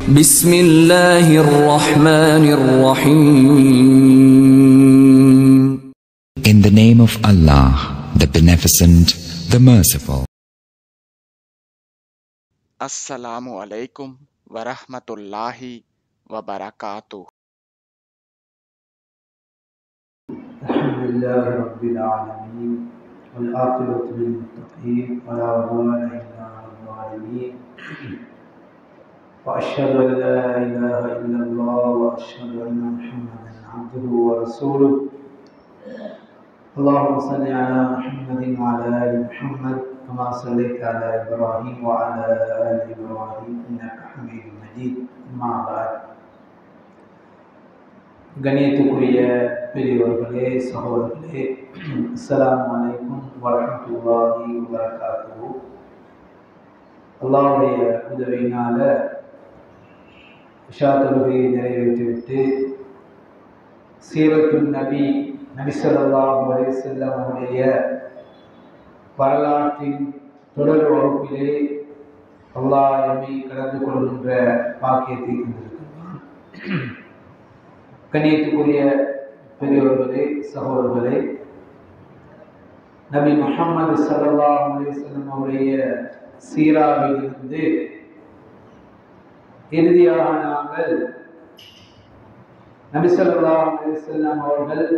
بسم الله الرحمن الرحيم In the name of Allah, the Beneficent, the Merciful. அஸ்ஸலாமு அலைக்கும் வரஹ்மத்துல்லாஹி வபரகாத்து الحمد لله رب العالمين والعاقبة للمتقين ولا عدوان إلا على الظالمين وأشهد أن لا إله إلا الله وأشهد أن محمدا عبده ورسوله اللهم صل على محمد وعلى آل محمد كما صليت على إبراهيم وعلى آل إبراهيم إنك حميد مجيد أما بعد கண்ணியத்துக்குரிய பெரியவர்களே சகோதரர்களே அஸ்ஸலாமு அலைக்கும் வரஹ்மத்துல்லாஹி வபரகாத்துஹு அல்லாஹ்வுடைய உதவியினால இஷா தொழுகையை நிறைவேற்றிவிட்டு சீரத்துன் நபி நபி ஸல்லல்லாஹு அலைஹி வஸல்லம் அவருடைய வரலாற்றின் தொடர் வகுப்பிலே அல்லாஹ் எம்மை கடந்து கொள்கின்ற பாக்கியத்தை தந்திருக்கின்றான் கண்ணியத்துக்குரிய பெரியவர்களே சகோதரர்களே நபி முஹம்மது ஸல்லல்லாஹு அலைஹி வஸல்லம் அவருடைய சீராவிலிருந்து இறுதியாக நாங்கள் நபி ஸல்லல்லாஹு அலைஹி வஸல்லம் அவர்கள்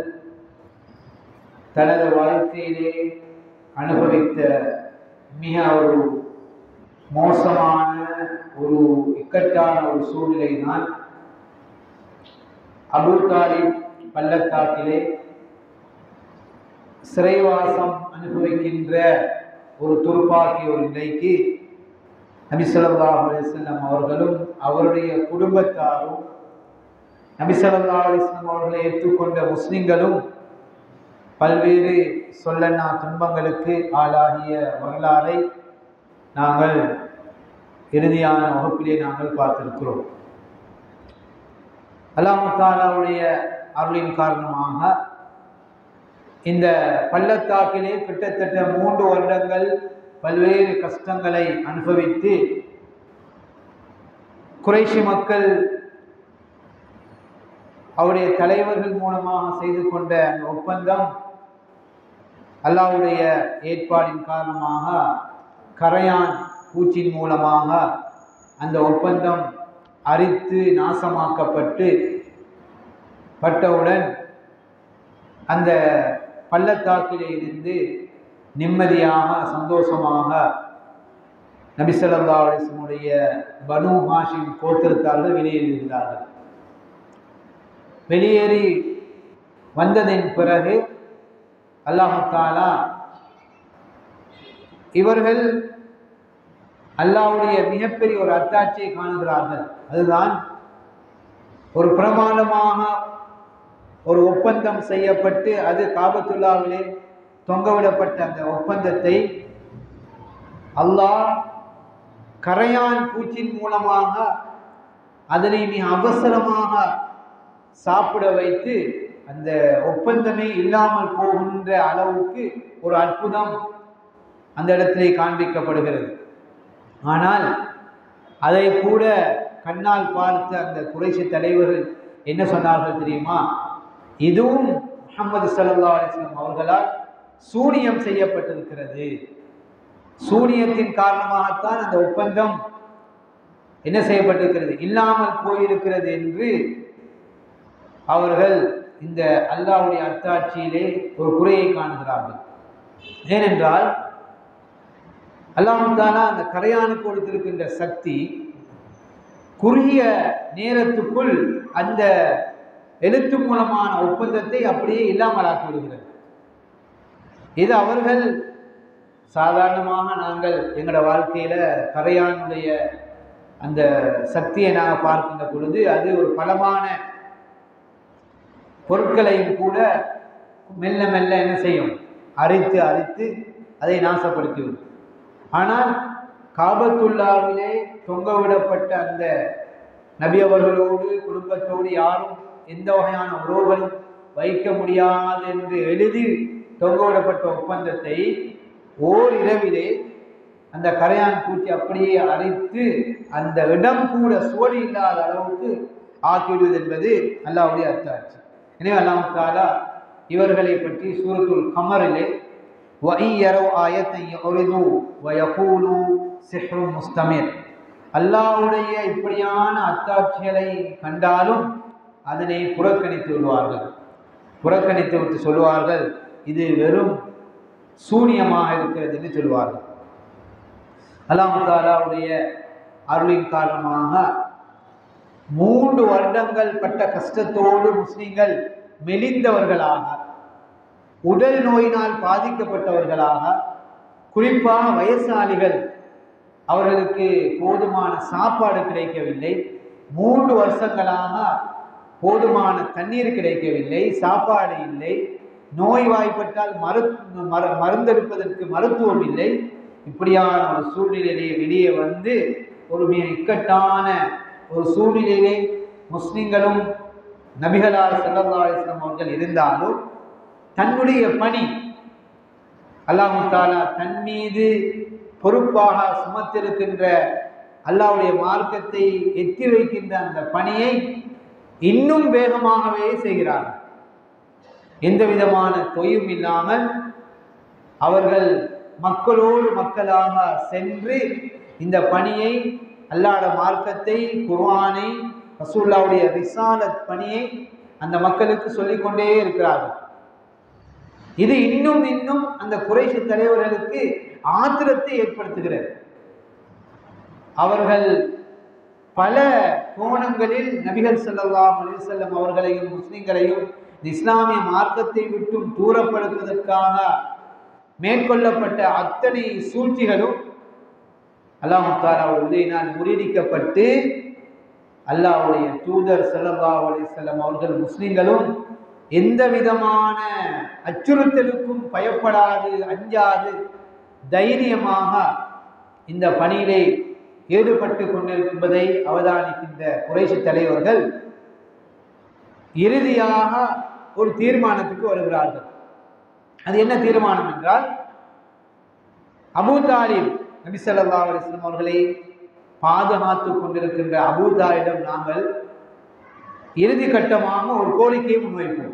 தனது வாழ்க்கையிலே அனுபவித்த மிக ஒரு மோசமான ஒரு இக்கட்டான ஒரு சூழ்நிலை தான் அபு தாலிப் பள்ளத்தாக்கிலே சிறைவாசம் அனுபவிக்கின்ற ஒரு துருப்பாக்கிய ஒரு நிலைக்கு நபிசல்லாஹ் அலிஸ்லாம் அவர்களும் அவருடைய குடும்பத்தாரும் நபிசல்லா அலிஸ்லாம் அவர்களை ஏற்றுக்கொண்ட முஸ்லிம்களும் பல்வேறு சொல்லனா துன்பங்களுக்கு ஆளாகிய வரலாறை நாங்கள் இறுதியான வகுப்பிலே நாங்கள் பார்த்திருக்கிறோம் அல்லாமத்தாலாவுடைய அருளின் காரணமாக இந்த பள்ளத்தாக்கிலே கிட்டத்தட்ட மூன்று வருடங்கள் பல்வேறு கஷ்டங்களை அனுபவித்து குறைஷி மக்கள் அவருடைய தலைவர்கள் மூலமாக செய்து கொண்ட அந்த ஒப்பந்தம் அல்லாவுடைய ஏற்பாடின் காரணமாக கரையான் பூச்சின் மூலமாக அந்த ஒப்பந்தம் அரித்து நாசமாக்கப்பட்டு பட்டவுடன் அந்த பள்ளத்தாக்கிலே இருந்து நிம்மதியாக சந்தோஷமாக நபிசல்லா அலிஸ்லமுடைய பனு ஹாஷிம் கோத்திரத்தார்கள் வெளியேறியிருந்தார்கள் வெளியேறி வந்ததின் பிறகு அல்லாஹாலா இவர்கள் அல்லாவுடைய மிகப்பெரிய ஒரு அத்தாட்சியை காணுகிறார்கள் அதுதான் ஒரு பிரமாணமாக ஒரு ஒப்பந்தம் செய்யப்பட்டு அது காபத்துல்லாவிலே தொங்கவிடப்பட்ட அந்த ஒப்பந்தத்தை அல்லாஹ் கரையான் பூச்சின் மூலமாக அதனை மிக அவசரமாக சாப்பிட வைத்து அந்த ஒப்பந்தமே இல்லாமல் போகின்ற அளவுக்கு ஒரு அற்புதம் அந்த இடத்திலே காண்பிக்கப்படுகிறது ஆனால் அதை கூட கண்ணால் பார்த்த அந்த குறைசி தலைவர்கள் என்ன சொன்னார்கள் தெரியுமா இதுவும் முகமது சல்லா அலிஸ்லாம் அவர்களால் சூனியம் செய்யப்பட்டிருக்கிறது சூனியத்தின் காரணமாகத்தான் அந்த ஒப்பந்தம் என்ன செய்யப்பட்டிருக்கிறது இல்லாமல் போயிருக்கிறது என்று அவர்கள் இந்த அல்லாவுடைய அத்தாட்சியிலே ஒரு குறையை காணுகிறார்கள் ஏனென்றால் அல்லாஹாலா அந்த கரையானுக்கு கொடுத்திருக்கின்ற சக்தி குறுகிய நேரத்துக்குள் அந்த எழுத்து மூலமான ஒப்பந்தத்தை அப்படியே இல்லாமலாக்கி விடுகிறது இது அவர்கள் சாதாரணமாக நாங்கள் எங்களோட வாழ்க்கையில கரையானுடைய அந்த சக்தியை நாங்கள் பார்க்கின்ற பொழுது அது ஒரு பலமான பொருட்களையும் கூட மெல்ல மெல்ல என்ன செய்யும் அரித்து அரித்து அதை நாசப்படுத்திவிடும் ஆனால் காபத்துல்லாவிலே தொங்கவிடப்பட்ட அந்த நபி அவர்களோடு குடும்பத்தோடு யாரும் எந்த வகையான உறவுகளும் வைக்க முடியாது என்று எழுதி தொங்கவிடப்பட்ட ஒப்பந்தத்தை ஓர் இரவிலே அந்த கரையான் பூச்சி அப்படியே அரைத்து அந்த இடம் கூட சுவடி இல்லாத அளவுக்கு ஆக்கிவிடுவது என்பது அல்லாவுடைய அத்தாட்சி எனவே அல்லாஹ் தாலா இவர்களை பற்றி சூரத்துல் கமரிலே وَإِنْ يَرَوْا آيَةً يُعْرِضُوا وَيَقُولُوا سِحْرٌ مُسْتَمِرٌ அல்லாஹ்வுடைய இப்படியான அத்தாட்சிகளை கண்டாலும் அதனை புறக்கணித்து விடுவார்கள் புறக்கணித்து விட்டு சொல்லுவார்கள் இது வெறும் சூனியமாக இருக்கிறது என்று சொல்லுவார்கள் அல்லாஹ் தாலாவுடைய அருளின் காரணமாக மூன்று வருடங்கள் பட்ட கஷ்டத்தோடு முஸ்லிம்கள் மெலிந்தவர்களாக உடல் நோயினால் பாதிக்கப்பட்டவர்களாக குறிப்பாக வயசாளிகள் அவர்களுக்கு போதுமான சாப்பாடு கிடைக்கவில்லை மூன்று வருஷங்களாக போதுமான தண்ணீர் கிடைக்கவில்லை சாப்பாடு இல்லை நோய்வாய்ப்பட்டால் மரு மரு மருந்தெடுப்பதற்கு மருத்துவம் இல்லை இப்படியான ஒரு சூழ்நிலையிலே வெளியே வந்து ஒரு மிக இக்கட்டான ஒரு சூழ்நிலையிலே முஸ்லிம்களும் நபிகளார் ஸல்லல்லாஹு அலைஹி வஸல்லம் அவர்கள் இருந்தாலும் தன்னுடைய பணி அல்லாஹு தாலா தன் மீது பொறுப்பாக சுமத்திருக்கின்ற அல்லாஹ்வுடைய மார்க்கத்தை எத்தி வைக்கின்ற அந்த பணியை இன்னும் வேகமாகவே செய்கிறார்கள் எந்த விதமான தொய்வும் இல்லாமல் அவர்கள் மக்களோடு மக்களாக சென்று இந்த பணியை அல்லாட மார்க்கத்தை குர்ஆனை ரசூல்லாவுடைய ரிசாலத் பணியை அந்த மக்களுக்கு சொல்லிக்கொண்டே இருக்கிறார்கள் இது இன்னும் இன்னும் அந்த குறைஷி தலைவர்களுக்கு ஆத்திரத்தை ஏற்படுத்துகிறது அவர்கள் பல கோணங்களில் நபிகள் ஸல்லல்லாஹு அலைஹி வஸல்லம் அவர்களையும் முஸ்லிம்களையும் இந்த இஸ்லாமிய மார்க்கத்தை விட்டும் தூரப்படுத்துவதற்காக மேற்கொள்ளப்பட்ட அத்தனை சூழ்ச்சிகளும் அல்லாஹு தாலா உதயினால் முறியடிக்கப்பட்டு அல்லாஹ்வுடைய தூதர் ஸல்லல்லாஹு அலைஹி வஸல்லம் அவர்கள் முஸ்லிம்களும் எந்த விதமான அச்சுறுத்தலுக்கும் பயப்படாது அஞ்சாது தைரியமாக இந்த பணியிலே ஈடுபட்டு கொண்டிருப்பதை அவதானிக்கின்ற குறைஷி தலைவர்கள் இறுதியாக ஒரு தீர்மானத்துக்கு வருகிறார்கள் அது என்ன தீர்மானம் என்றால் அபூ தாலிப் நபி ஸல்லல்லாஹு அலைஹி வஸல்லம் அவர்களை பாதுகாத்து கொண்டிருக்கின்ற அபூ தாலிடம் நாங்கள் இறுதி கட்டமாக ஒரு கோரிக்கையை முன்வைப்போம்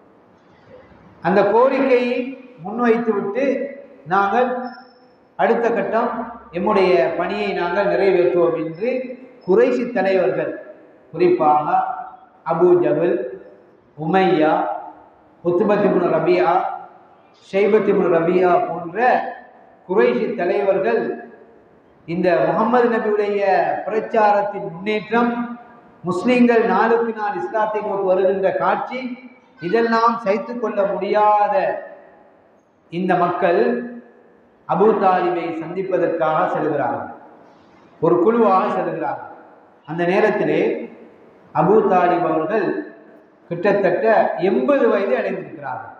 அந்த கோரிக்கையை முன்வைத்து விட்டு நாங்கள் அடுத்த கட்டம் எம்முடைய பணியை நாங்கள் நிறைவேற்றுவோம் என்று குறைசி தலைவர்கள் குறிப்பாக அபூ ஜஹல் உமையா உத்துபத்திபுன் ரபியா ஷைபத்திபுன் ரபியா போன்ற குறைஷி தலைவர்கள் இந்த முகமது நபியுடைய பிரச்சாரத்தின் முன்னேற்றம் முஸ்லிம்கள் நாளுக்கு நாள் இஸ்லாத்தை நோக்கி வருகின்ற காட்சி இதெல்லாம் சைத்து கொள்ள முடியாத இந்த மக்கள் அபூ தாலிபை சந்திப்பதற்காக செல்கிறார்கள் ஒரு குழுவாக செல்கிறார்கள் அந்த நேரத்திலே அபூ தாலிப் அவர்கள் கிட்டத்தட்ட எண்பது வயது அடைந்திருக்கிறார்கள்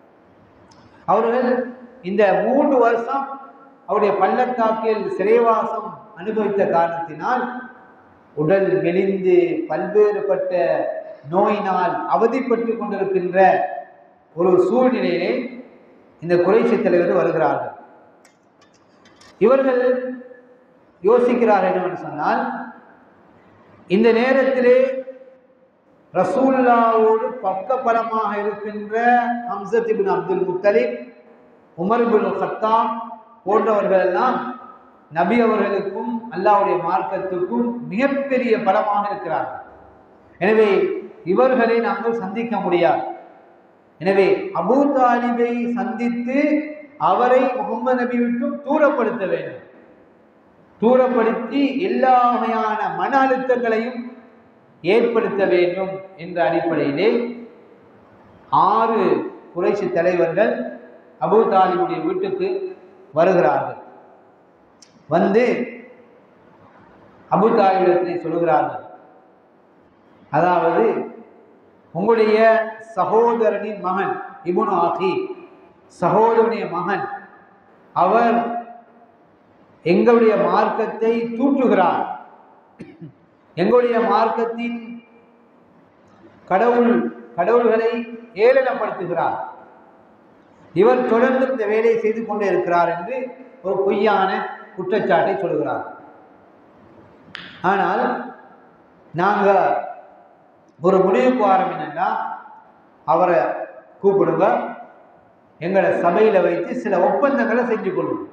அவர்கள் இந்த மூன்று வருஷம் அவருடைய பள்ளத்தாக்கில் சிறைவாசம் அனுபவித்த காரணத்தினால் உடல் மெலிந்து பல்வேறுபட்ட நோயினால் அவதிப்பட்டு கொண்டிருக்கின்ற ஒரு சூழ்நிலையிலே இந்த குறைசி தலைவர் வருகிறார்கள் இவர்கள் யோசிக்கிறார்கள் என்னவென்று சொன்னால் இந்த நேரத்திலே ரசூல்லாவோடு பக்கபலமாக இருக்கின்ற Hamza ibn Abdul Muttalib Umar bin Khattab போன்றவர்கள் எல்லாம் நபி அவர்களுக்கும் அல்லாஹ்வுடைய மார்க்கத்துக்கும் மிகப்பெரிய பலமாக இருக்கிறார்கள் எனவே இவர்களை நாங்கள் சந்திக்க முடியாது எனவே அபூ தாலிபை சந்தித்து அவரை முகமது நபி விட்டும் தூரப்படுத்த வேண்டும் தூரப்படுத்தி எல்லா வகையான மன அழுத்தங்களையும் ஏற்படுத்த வேண்டும் என்ற அடிப்படையிலே ஆறு குறைசி தலைவர்கள் அபூ தாலிபுடைய வீட்டுக்கு வருகிறார்கள் வந்து அபூ தாலிபிடத்திலே சொல்கிறார்கள் அதாவது உங்களுடைய சகோதரனின் மகன் இபுன் ஆகி சகோதரனுடைய மகன் அவர் எங்களுடைய மார்க்கத்தை தூற்றுகிறார் எங்களுடைய மார்க்கத்தின் கடவுள் கடவுள்களை ஏளனப்படுத்துகிறார் இவர் தொடர்ந்து இந்த வேலையை செய்து கொண்டே இருக்கிறார் என்று ஒரு பொய்யான குற்றச்சாட்டை சொல்கிறார் ஆனால் நாங்கள் ஒரு முடிவுக்கு வாரம் என்னன்னா அவரை கூப்பிடுங்க எங்களை சபையில் வைத்து சில ஒப்பந்தங்களை செஞ்சு கொள்வோம்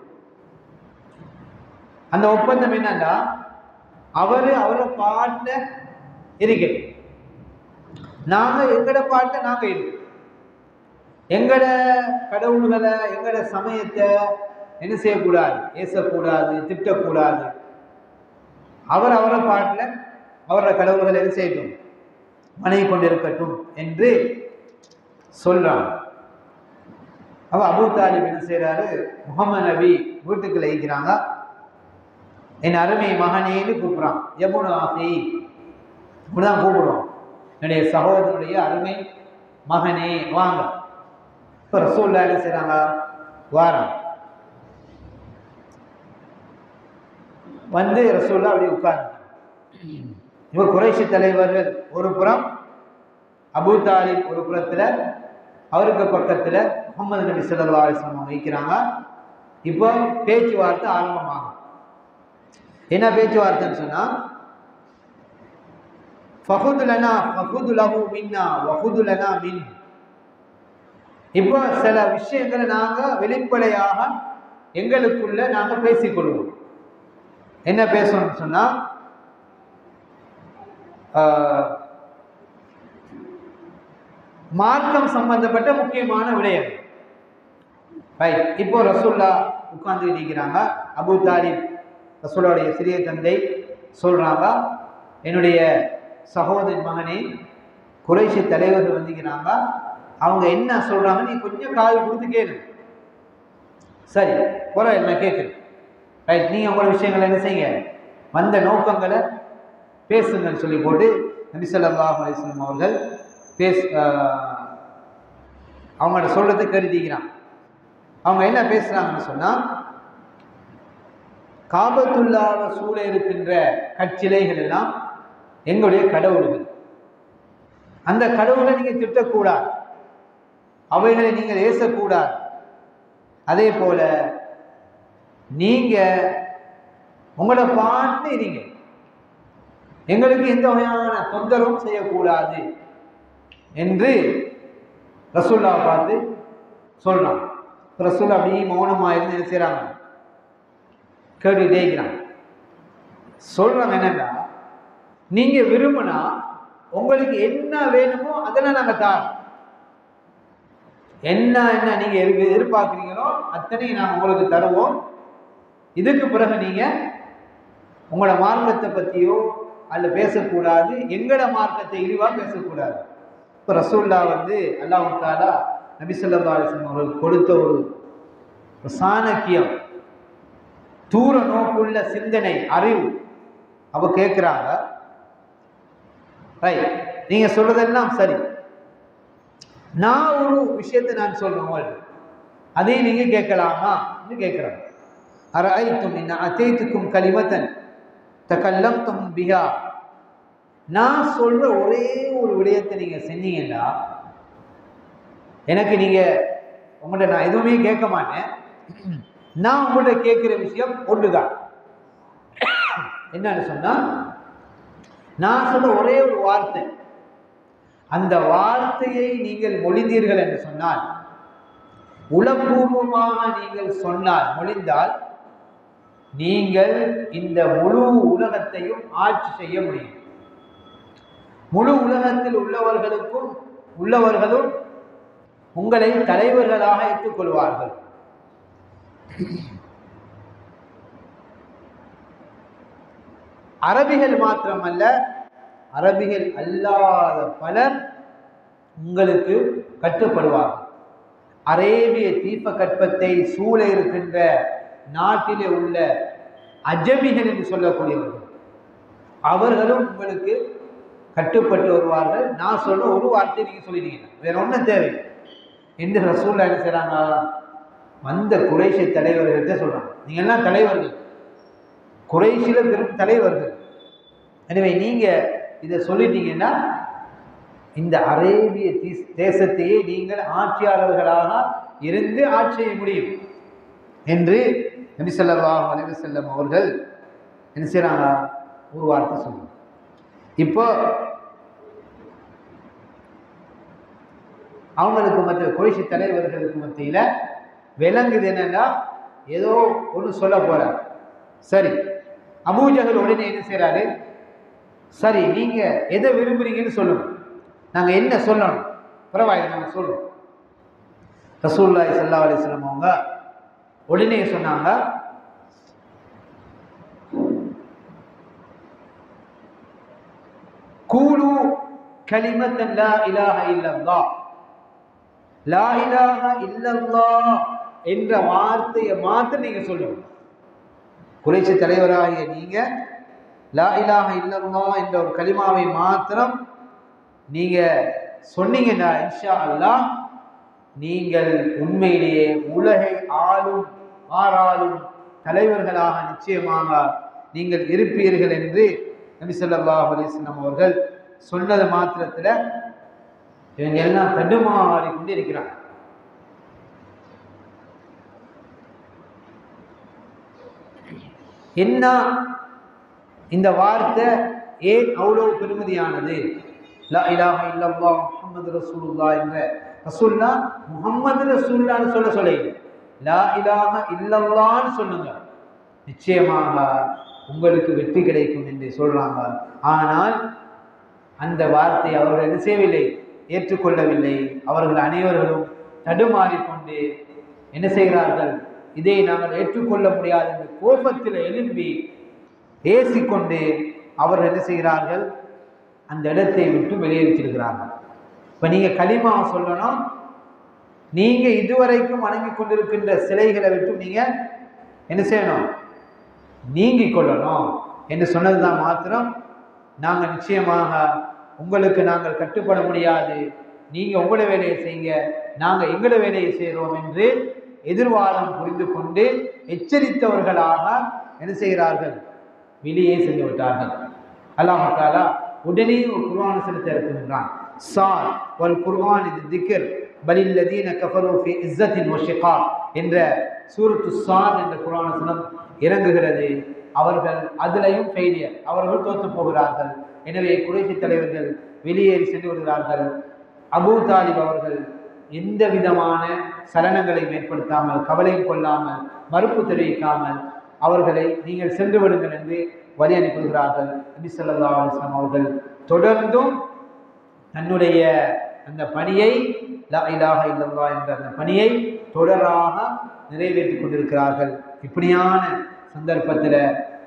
அந்த ஒப்பந்தம் என்னன்னா அவர் அவரை பாட்ட இருக்கட்டும் நாங்க எங்கட பாட்டை நாங்க இருக்கோம் எங்கட கடவுள்களை எங்கட சமயத்தை என்ன செய்யக்கூடாது ஏசக்கூடாது திட்டக்கூடாது அவர் அவரை பாட்டில் அவரோட கடவுள்களை என்ன செய்யட்டும் மனைவி கொண்டிருக்கட்டும் என்று சொல்றாங்க அவ அபு தாலிப் என்ன செய்றாரு முகமது நபி வீட்டுக்குள்ள இருக்கிறாங்க என் அருமை மகனேன்னு கூப்பிடுறான் எமுனு ஆசை இப்படிதான் கூப்பிடுவோம் என்னுடைய சகோதரனுடைய அருமை மகனே வாங்க இப்போ ரசூல்லா என்ன செய்றாங்க வாரம் வந்து ரசூல்லா அப்படி உட்கார்ந்து இவர் குறைஷி தலைவர்கள் ஒரு புறம் அபூ தாலிப் ஒரு புறத்துல அவருக்கு பக்கத்துல முகமது நபி ஸல்லல்லாஹு அலைஹி வஸல்லம் வைக்கிறாங்க இப்போ பேச்சுவார்த்தை ஆரம்பமாகும் என்ன பேச்சுவார்த்தைன்னு சொன்னா ஃபஹுது லனா ஃபஹுது லஹு மின்னா வஹுது லனா மின் இப்போ சில விஷயங்களை நாங்க வெளிப்படையாக எங்களுக்குள்ள நாங்க பேசிக்கொள்வோம் என்ன பேசணும்னு சொன்னா ஆஹ், மார்க்கம் சம்பந்தப்பட்ட முக்கியமான விடயம் ரைட் இப்போ ரசூல்லா உட்கார்ந்து இருக்கிறாங்க அபு தாலிப் ரசூலுடைய சிறிய தந்தை சொல்றாங்க என்னுடைய சகோதரி மகனே குறைஷி தலைவர்கள் வந்திருக்கிறாங்க அவங்க என்ன சொல்றாங்க நீ கொஞ்சம் காது கொடுத்து கேளு சரி பரவாயில்ல நான் கேட்குறேன் ரைட் நீங்கள் உங்களோட விஷயங்களை என்ன செய்யுங்க வந்த நோக்கங்களை பேசுங்கன்னு சொல்லி போட்டு நபி ஸல்லல்லாஹு அலைஹி வஸல்லம் அவர்கள் பேஸ் ஆஹ், அவங்கள்ட்ட சொல்றதை கருதிக்கிறான் அவங்க என்ன பேசுறாங்கன்னு சொன்னா காபத்துல்லாவை சூழ இருக்கின்ற கற்சிலைகள் எல்லாம் எங்களுடைய கடவுள்கள் அந்த கடவுளை நீங்க திட்டக்கூடாது அவைகளை நீங்கள் ஏசக்கூடாது அதே போல நீங்க உங்களோட பாட்டு இருங்க எங்களுக்கு எந்த வகையான தொந்தரவும் செய்யக்கூடாது என்று ரசூல்லாவை பார்த்து சொல்றான் ரசூல்லா அப்படியே மௌனமாக இருந்து என்ன செய்றாங்க கேட்டுக்கிட்டே இருக்கிறாங்க சொல்றாங்க என்னன்னா நீங்க விரும்பினா உங்களுக்கு என்ன வேணுமோ அதெல்லாம் நாங்க தாரோம் என்ன என்ன நீங்க எதிர்- எதிர்பார்க்குறீங்களோ அத்தனையும் நாங்கள் உங்களுக்கு தருவோம் இதுக்கு பிறகு நீங்க உங்களோட மார்க்கத்தை பத்தியோ அல்ல பேசக்கூடாது எங்களோட மார்க்கத்தை இழிவா பேசக்கூடாது இப்போ ரசூல்லா வந்து அல்லாஹ் தாலா நபி ஸல்லல்லாஹு அலைஹி வஸல்லம் அவர்களுக்கு கொடுத்த ஒரு ஒரு சாணக்கியம் தூர நோக்குள்ள சிந்தனை அறிவு அவ கேட்குறாங்க ரைட் நீங்க சொல்றதெல்லாம் சரி நான் ஒரு விஷயத்தை நான் சொல்றேன் உங்களுக்கு அதையும் நீங்க கேட்கலாமா கேட்கிறாங்க அரைத்தும் இன்ன அத்தைத்துக்கும் கலிமத்தன் தகல்லம் பிஹா நான் சொல்ற ஒரே ஒரு விடயத்தை நீங்க செஞ்சீங்கன்னா எனக்கு நீங்க உங்கள்ட்ட நான் எதுவுமே கேட்க மாட்டேன் நான் உங்கள்ட்ட கேட்கிற விஷயம் ஒன்றுதான் என்னன்னு சொன்னா நான் சொன்ன ஒரே ஒரு வார்த்தை அந்த வார்த்தையை நீங்கள் மொழிந்தீர்கள் என்று சொன்னால் உளப்பூர்வமாக நீங்கள் சொன்னால் மொழிந்தால் நீங்கள் இந்த முழு உலகத்தையும் ஆட்சி செய்ய முடியும் முழு உலகத்தில் உள்ளவர்களுக்கும் உள்ளவர்களும் உங்களை தலைவர்களாக ஏற்றுக்கொள்வார்கள் அரபிகள் மாத்திரமல்ல அரபிகள் அல்லாத பலர் உங்களுக்கு கட்டுப்படுவார்கள் அரேபிய தீப கற்பத்தை சூழ இருக்கின்ற நாட்டிலே உள்ள அஜமிகள் என்று சொல்லக்கூடியவர்கள் அவர்களும் உங்களுக்கு கட்டுப்பட்டு வருவார்கள் நான் சொல்ற ஒரு வார்த்தை நீங்க சொல்லிட்டீங்க வேற ஒன்றும் தேவை என்று ரசூல்லா என்ன செய்றாங்க வந்த குறைஷி தலைவர்கள்ட்ட சொல்றாங்க நீங்க எல்லாம் தலைவர்கள் குறைஷில பெரும் தலைவர்கள் எனவே நீங்க இதை சொல்லிட்டீங்கன்னா இந்த அரேபிய தீஸ்- தேசத்தையே நீங்கள் ஆட்சியாளர்களாக இருந்து ஆட்சி செய்ய முடியும் என்று நபி ஸல்லல்லாஹு அலைஹி வஸல்லம் அவர்கள் என்ன செய்கிறாங்க ஒரு வார்த்தை சொல்லுவாங்க இப்போ அவங்களுக்கு மத்திய குறைஷி தலைவர்களுக்கு மத்தியில் விளங்குது என்னன்னா ஏதோ ஒன்று சொல்ல போறார் சரி அபூஜகல் உடனே என்ன செய்றாரு சரி நீங்க எதை விரும்புறீங்கன்னு சொல்லுங்க நாங்க என்ன சொல்லணும் பரவாயில்லை நாங்க சொல்றோம் ரசூல்லாய் சல்லா அலிஸ்லாம் அவங்க உடனே சொன்னாங்க கூலு கலிமத்தன் லா இலாஹ இல்லல்லாஹ் லா இலாஹ இல்லல்லாஹ் என்ற வார்த்தையை மாத்திரம் நீங்க சொல்லுங்க குறைச்சி தலைவராகிய நீங்க லா இலாஹ இல்லல்லாஹ் என்ற ஒரு கலிமாவை மாத்திரம் நீங்க சொன்னீங்கன்னா இன்ஷா அல்லாஹ் நீங்கள் உண்மையிலேயே உலகை ஆளும் ஆறாலும் தலைவர்களாக நிச்சயமாக நீங்கள் இருப்பீர்கள் என்று நபி ஸல்லல்லாஹு அலைஹி வஸல்லம் அவர்கள் சொன்னது மாத்திரத்துல இவங்க எல்லாம் தடுமாறி கொண்டு இருக்கிறாங்க என்ன இந்த வார்த்தை ஏன் அவ்வளவு பெருமதியானது லா இலாஹ இல்லல்லாஹ் முஹம்மது ரசூலுல்லாஹ் என்ற ரசூல்லா முஹம்மது ரசூல்லான்னு சொல்ல சொல்லுங்க லா இலாஹ இல்லல்லான்னு சொல்லுங்க நிச்சயமாக உங்களுக்கு வெற்றி கிடைக்கும் என்று சொல்றாங்க ஆனால் அந்த வார்த்தை அவர்கள் என்ன செய்யவில்லை ஏற்றுக்கொள்ளவில்லை அவர்கள் அனைவர்களும் தடுமாறிக்கொண்டு என்ன செய்கிறார்கள் இதை நாங்கள் ஏற்றுக்கொள்ள முடியாது என்று கோபத்தில் எழும்பி ஏசிக்கொண்டு அவர்கள் என்ன செய்கிறார்கள் அந்த இடத்தை விட்டு வெளியேற்றிருக்கிறார்கள் இப்போ நீங்கள் களிமா சொல்லணும் நீங்கள் இதுவரைக்கும் வணங்கி கொண்டிருக்கின்ற சிலைகளை விட்டு நீங்கள் என்ன செய்யணும் நீங்கிக் கொள்ளணும் என்று சொன்னதுதான் மாத்திரம் நாங்கள் நிச்சயமாக உங்களுக்கு நாங்கள் கட்டுப்பட முடியாது நீங்கள் உங்களோட வேலையை செய்யுங்க நாங்கள் எங்களோட வேலையை செய்கிறோம் என்று எதிர்வாதம் புரிந்து கொண்டு எச்சரித்தவர்களாக என்ன செய்கிறார்கள் வெளியே சென்று விட்டார்கள் அல்லாஹ் தாலா உடனே ஒரு குர்ஆன் செலுத்த இருக்குகின்றான் சார் வல் குர்ஆன் இது திக்ர் பலில் லதீன கஃபரு ஃபி இஸ்ஸத்தின் வஷிகா என்ற சூரத்து சாத் என்ற குர்ஆன் வசனம் இறங்குகிறது அவர்கள் அதிலையும் ஃபெயிலியர் அவர்கள் தோற்று போகிறார்கள் எனவே குறைசி தலைவர்கள் வெளியேறி சென்று விடுகிறார்கள் அபூ தாலிப் அவர்கள் எந்த விதமான சலனங்களையும் ஏற்படுத்தாமல் கவலையும் கொள்ளாமல் மறுப்பு தெரிவிக்காமல் அவர்களை நீங்கள் சென்று விடுங்கள் என்று வழி அனுப்புகிறார்கள் நபி ஸல்லல்லாஹு அலைஹி வஸல்லம் அவர்கள் தொடர்ந்தும் தன்னுடைய அந்த பணியை லா இலாஹ இல்லல்லாஹ் என்ற அந்த பணியை தொடராக நிறைவேற்றி கொண்டிருக்கிறார்கள் இப்படியான சந்தர்ப்பத்தில்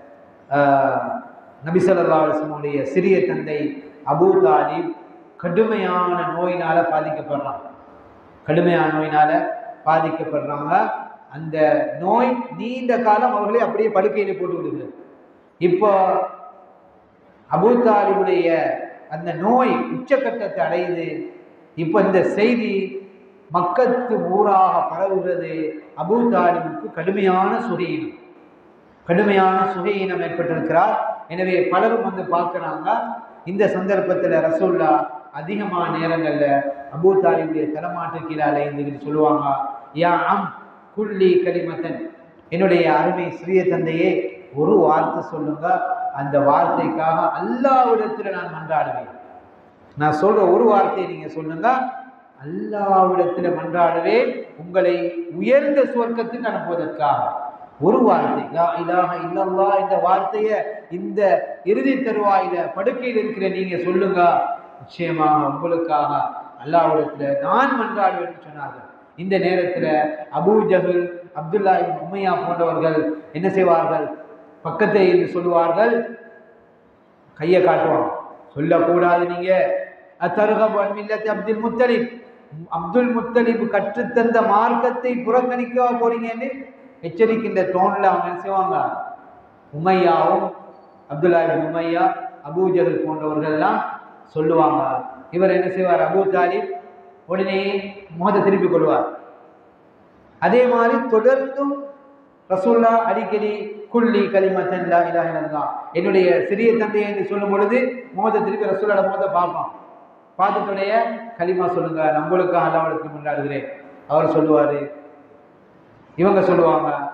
நபி ஸல்லல்லாஹு அலைஹி வஸல்லம் உடைய சிறிய தந்தை அபூ தாலிப் கடுமையான நோயினால பாதிக்கப்படுறாங்க கடுமையான நோயினால பாதிக்கப்படுறாங்க அந்த நோய் நீண்ட காலம் அவர்களை அப்படியே படுக்கையில் போட்டு விடுகிறது இப்போ அபூ தாலிபுடைய அந்த நோய் உச்சக்கட்டத்தை அடையுது இப்போ இந்த செய்தி மக்கத்து ஊராக பரவுகிறது அபூ தாலிபுக்கு கடுமையான சுகையினம் கடுமையான சுகையினம் ஏற்பட்டிருக்கிறார் எனவே பலரும் வந்து பார்க்குறாங்க இந்த சந்தர்ப்பத்தில் ரசூல்லா அதிகமான நேரங்களில் அபூ தாலிபுடைய தலைமாட்டு கீழால இருந்துக்கிட்டு சொல்லுவாங்க யா அம் குல்லி கலிமத்தன் என்னுடைய அருமை சிறிய தந்தையே ஒரு வார்த்தை சொல்லுங்க அந்த வார்த்தைக்காக அல்லாவிடத்தில் நான் மன்றாடுவேன் நான் சொல்ற ஒரு வார்த்தையை நீங்க சொல்லுங்க அல்லாவிடத்தில் மன்றாடுவேன் உங்களை உயர்ந்த சுவர்க்கத்துக்கு அனுப்புவதற்காக ஒரு வார்த்தை லா இலாஹ இல்லல்லாஹ் இந்த வார்த்தையை இந்த இறுதி தருவாயில படுக்கையில் இருக்கிற நீங்க சொல்லுங்க நிச்சயமாக உங்களுக்காக அல்லாஹ்விடத்துல நான் மன்றாடுவேன் சொன்னார்கள் இந்த நேரத்துல Abu Jahl Abdullah ibn Umayya போன்றவர்கள் என்ன செய்வார்கள் பக்கத்தை இருந்து சொல்லுவார்கள் கையை காட்டுவாங்க சொல்லக்கூடாது நீங்க அத்தருகப் மில்லத் அப்துல் முத்தலிப் அப்துல் முத்தலிப் கற்றுத்தந்த மார்க்கத்தை புறக்கணிக்க போறீங்கன்னு எச்சரிக்கின்ற தோணில் அவங்க என்ன செய்வாங்க உமையாவும் Abdullah ibn Umayya Abu Jahl போன்றவர்கள்லாம் சொல்லுவாங்க இவர் என்ன செய்வார் அபூ தாலிப் உடனே முகத்தை திருப்பி கொள்வார் அதே மாதிரி தொடர்ந்தும் ரசூல்லா அடிக்கடி குள்ளி கலிமத்தன் லா இலாஹ இல்லல்லாஹ் என்னுடைய சிறிய தந்தை என்று சொல்லும் பொழுது முகத்தை திருப்பி ரசூலோட முகத்தை பார்ப்பான் பார்த்துட்டுடைய கலிமா சொல்லுங்க நான் உங்களுக்காக அல்லாவுக்கு முன்னாடுகிறேன் அவர் சொல்லுவாரு இவங்க சொல்லுவாங்க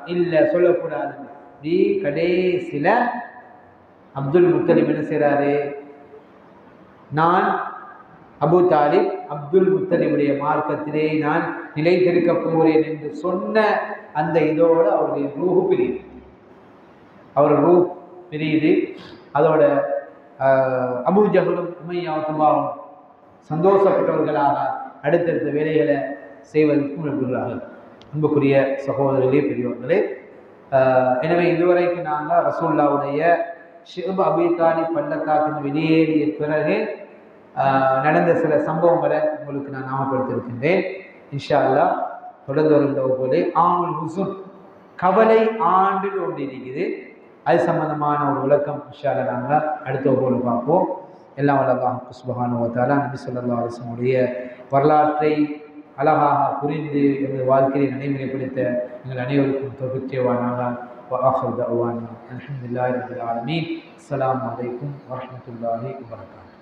இல்லை சொல்லக்கூடாது நீ கடைசியில் அப்துல் முத்தலிப் என்ன செய்கிறாரு நான் அபு தாலிப் அப்துல் முத்தலிபுடைய மார்க்கத்திலே நான் நிலைத்திருக்க போகிறேன் என்று சொன்ன அந்த இதோட அவருடைய ரூஹு பிரியுது அவர் ரூ பிரியுது அதோட ஆஹ், அபூ ஜஹலும் உமையாத்துமாவும் சந்தோஷப்பட்டவர்களாக அடுத்தடுத்த வேலைகளை செய்வதற்கும் விரும்புகிறார்கள் அன்புக்குரிய சகோதரர்களே பெரியவர்களே ஆஹ், எனவே இதுவரைக்கும் நாங்கள் ரசூல்லாவுடைய ஷிப் அபிதாலி பள்ளத்தாக்கின் வெளியேறிய பிறகு ஆஹ், நடந்த சில சம்பவங்களை உங்களுக்கு நான் ஞாபகப்படுத்தியிருக்கின்றேன் இன்ஷா அல்லாஹ் தொடர்ந்து வருகின்ற போது ஆமுல் ஹுசுன் கவலை ஆண்டில் ஒன்று இருக்குது அது சம்பந்தமான ஒரு விளக்கம் இன்ஷா அல்லாஹ் நாங்கள் அடுத்த வகுப்பில் பார்ப்போம் எல்லாம் வல்லல்லாஹ் சுபஹானுவத்தாலா நபி ஸல்லல்லாஹு அலைஹி வஸல்லம் உடைய வரலாற்றை அழகாக புரிந்து எமது வாழ்க்கையை நடைமுறைப்படுத்த எங்கள் அனைவருக்கும் தொகுச்சேவானாக وآخر دعوانا الحمد لله رب العالمين السلام عليكم ورحمة الله وبركاته